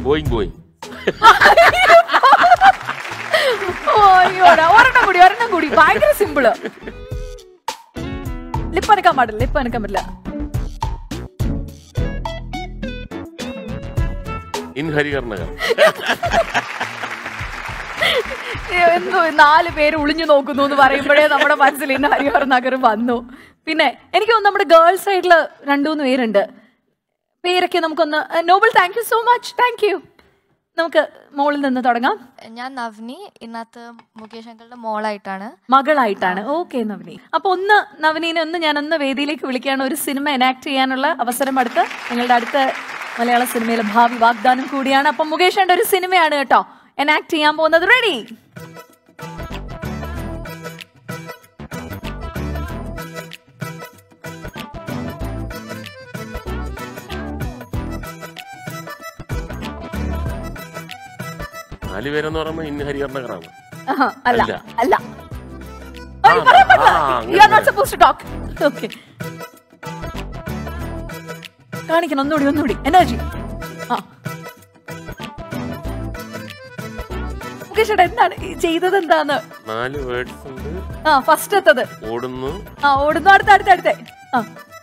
Going going അയ്യോടാ ഒരെണ്ണം കൂടി ഒരെണ്ണം കൂടി ഭയങ്കര സിമ്പിള് ലിപ്പ് അനക്കാൻ പാടില്ല ലിപ്പ് അനക്കാൻ പറ്റില്ല ഇൻ ഹരിഹർ നഗർ എന്തോ നാല് പേര് ഒളിഞ്ഞു നോക്കുന്നു എന്ന് പറയുമ്പോഴേ നമ്മുടെ മനസ്സിൽ ഇന്ന് ഹരിഹർ നഗർ വന്നു പിന്നെ എനിക്ക് തോന്നുന്നു നമ്മുടെ ഗേൾ സൈഡിൽ രണ്ടുമൂന്ന് പേരുണ്ട് പേരൊക്കെ നമുക്കൊന്ന് Noble thank you so much thank you നമുക്ക് മോളിൽ നിന്ന് തുടങ്ങാം ഞാൻ നവ്നി ഇന്നത്തെ മുകേഷ് അങ്കിളുടെ മോളായിട്ടാണ് മകളായിട്ടാണ് ഓക്കെ നവനി അപ്പൊ ഒന്ന് നവനീനെ ഒന്ന് ഞാൻ ഒന്ന് വേദിയിലേക്ക് വിളിക്കുകയാണ് ഒരു സിനിമ എനാക്ട് ചെയ്യാനുള്ള അവസരം അടുത്ത് നിങ്ങളുടെ അടുത്ത മലയാള സിനിമയിലെ ഭാവി വാഗ്ദാനം കൂടിയാണ് അപ്പൊ മുകേഷേണ്ട ഒരു സിനിമയാണ് കേട്ടോ എനാക്ട് ചെയ്യാൻ പോകുന്നത് റെഡി നാല് പേരെന്ന് പറയുമ്പോ ഇൻ ഹരിഹർ നഗറാണ് അല്ല അല്ല. അല്ല ആ, അയ്യോ, പറയാൻ പാടില്ല. ആ, അങ്ങനെ. You are not supposed to talk. Okay. കാണിക്കണം ഒന്നുകൂടി ഒന്നുകൂടി എനർജി ആ മുകേഷ് ചേട്ടാ എന്താണ് ഈ ചെയ്തത് എന്താന്ന് നാല് വേർഡ്സ് ഉണ്ട് ആ ഫസ്റ്റ് എത്തത് ഓടുന്നു ആ ഓടുന്നു അടുത്ത അടുത്ത അടുത്ത ആ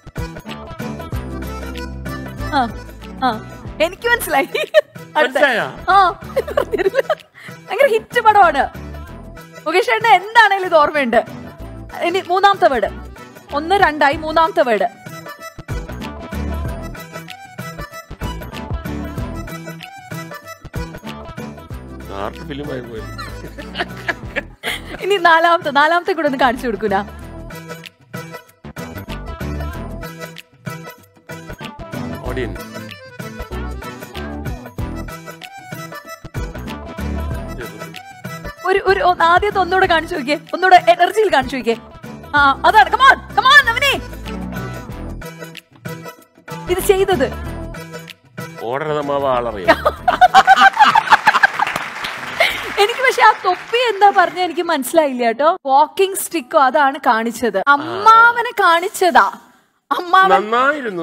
ആ ആ എനിക്ക് മനസ്സിലായി അടുത്ത മനസ്സിലായോ? ആ പറഞ്ഞിരുന്നു. ഭയങ്കര ഹിറ്റ് പടമാണ് മുകേഷ് ചേട്ടന് എന്താണേലും ഇത് ഓർമ്മയുണ്ട് ഇനി മൂന്നാമത്തെ വേർഡ് ഒന്ന് രണ്ടായി മൂന്നാമത്തെ വേർഡ് ആർട്ട് ഫിലിമായി പോയി ഇനി നാലാമത്തെ നാലാമത്തെ കൂടെ ഒന്ന് കാണിച്ചു കൊടുക്കൂല ഓഡിയൻസ് ഒരു ഒരു ഒന്ന് ആദ്യത്തെ ഒന്നുകൂടെ കാണിച്ചു നോക്കിയേ ഒന്നുകൂടെ എനർജിയിൽ കാണിച്ചു നോക്കിയേ ആ അതാണ് കമാൺ കമാൺ അവനെ ഇത് ചെയ്തത് ഓടരതമാവ ആളറിയാം എനിക്ക് പക്ഷെ ആ തൊപ്പി എന്താ പറഞ്ഞ എനിക്ക് മനസ്സിലായില്ല കേട്ടോ വാക്കിംഗ് സ്റ്റിക്കോ അതാണ് കാണിച്ചത് അമ്മാവനെ കാണിച്ചതാ അമ്മാവൻ നന്നായിരുന്നു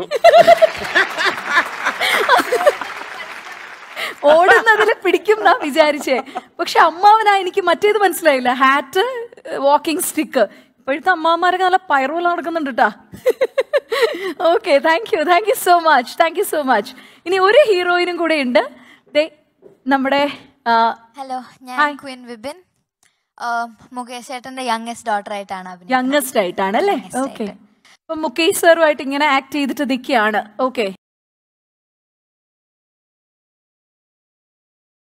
ഓടുന്നതിൽ പിടിക്കും എന്നാ വിചാരിച്ചേ പക്ഷെ അമ്മാവനാ എനിക്ക് മറ്റേത് മനസ്സിലായില്ല ഹാറ്റ് വാക്കിംഗ് സ്റ്റിക്ക് ഇപ്പോഴത്തെ അമ്മാമാരൊക്കെ നല്ല പയറുപോലെ നടക്കുന്നുണ്ട് കേട്ടാ okay thank you thank you so much thank you so much ഇനി ഒരു ഹീറോയിനും കൂടെ ഉണ്ട് ദേ നമ്മുടെ ആ, ഹലോ Hi. ഞാൻ ക്വിൻ വിപിൻ ആ, മുകേഷ് ചേട്ടന്റെ യങ്ങസ്റ്റ് ഡോട്ടർ ആയിട്ടാണ് അഭിനയം യങ്ങസ്റ്റ് ആയിട്ടാണ് അല്ലേ Youngest ഓക്കെ ആയിട്ട്. അപ്പൊ മുകേഷ് സാറുമായിട്ട് ഇങ്ങനെ ആക്ട് ചെയ്തിട്ട് നിൽക്കുകയാണ് ഓക്കെ